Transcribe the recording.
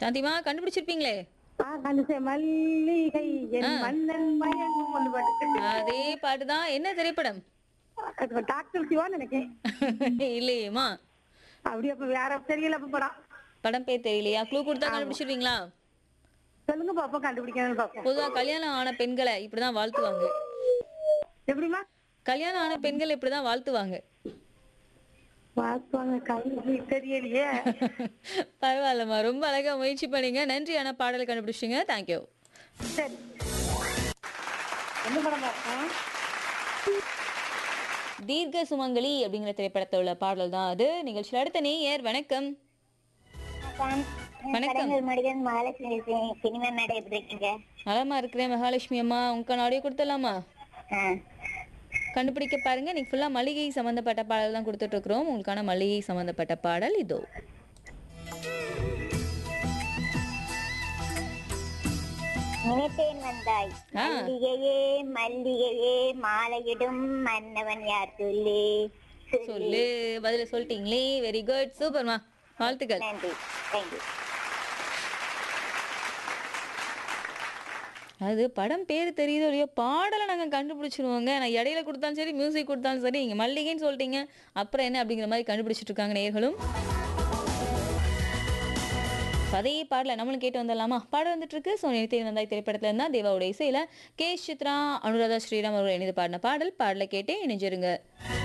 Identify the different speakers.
Speaker 1: சாந்திமா கண்டுபிடிச்சிருப்பீங்களே
Speaker 2: ஆ கண்டுசே மல்லிகை என் மன்னன் மயங்கும் ஒன்று பாட்டு
Speaker 1: அதே பாட்டு தான் என்ன திரைப்படம்
Speaker 2: டாக்டர் சிவா நினைக்கேன்
Speaker 1: இல்லையேமா
Speaker 2: அப்படி அப்ப வேற தெரியல அப்ப படம்
Speaker 1: படம் பேர் தெரியலையா க்ளூ கொடுத்தா கண்டுபிடிச்சிருவீங்களா
Speaker 2: சொல்லுங்க பாப்போம் கண்டுபிடிக்கணும் பாப்போம்
Speaker 1: பொதுவா கல்யாணம் ஆன பெண்களை இப்படிதான் வாழ்த்துவாங்க
Speaker 2: எப்படிமா
Speaker 1: கல்யாணம் ஆன பெண்கள் இப்படிதான் வாழ்த்துவாங்க
Speaker 2: வாக்குவாங்க கல்வி தெரியலையே
Speaker 1: பரவாயில்லம்மா ரொம்ப அழகா முயற்சி பண்ணீங்க நன்றி ஆனா பாடல் கண்டுபிடிச்சிங்க தேங்க்யூ
Speaker 2: சரி என்ன படம் பார்த்தோம்
Speaker 1: தீர்க்க சுமங்கலி அப்படிங்கிற திரைப்படத்தில் உள்ள பாடல் தான் அது நிகழ்ச்சியில் அடுத்த நேயர் வணக்கம் வணக்கம்.
Speaker 3: கலைஞர் மனிதன் மகாலட்சுமி சி- சினிமா மேடை எப்படி இருக்கீங்க
Speaker 1: நலமா இருக்கிறேன் மகாலட்சுமி அம்மா உங்க ஆடியோ கொடுத்துடலாமா
Speaker 3: ஆ,
Speaker 1: கண்டுபிடிக்க பாருங்க இன்னைக்கு ஃபுல்லா மளிகை சம்பந்தப்பட்ட பாடல் தான் கொடுத்துட்டு இருக்கிறோம் உங்களுக்கான மளிகை சம்பந்தப்பட்ட பாடல் இதோ
Speaker 3: நினைத்தேன் வந்தாய்
Speaker 1: ஆ.
Speaker 3: மல்லிகையே மல்லிகையே மாலையிடும் மன்னவன் யார் சொல்லு சொல்லு.
Speaker 1: சொல்லு பதில சொல்லிட்டீங்களே வெரி குட் சூப்பர்மா வாழ்த்துக்கள்
Speaker 3: நன்றி தேங்க்யூ
Speaker 1: அது படம் பேர் தெரியுதோ இல்லையோ பாடலை நாங்கள் கண்டுபிடிச்சிருவோங்க நான் இடையில கொடுத்தாலும் சரி மியூசிக் கொடுத்தாலும் சரி நீங்கள் மல்லிகைன்னு சொல்லிட்டீங்க அப்புறம் என்ன அப்படிங்கிற மாதிரி கண்டுபிடிச்சிட்டு இருக்காங்க நேர்களும் அதே பாடல நம்மளும் கேட்டு வந்துடலாமா பாடம் வந்துட்டு இருக்கு ஸோ நினைத்தேன் வந்தாய் திரைப்படத்துல இருந்தா தேவாவுடைய இசையில கே சித்ரா அனுராதா ஸ்ரீராம் அவர்கள் இணைந்து பாடின பாடல் பாடலை கேட்டே இணைஞ்சிருங்க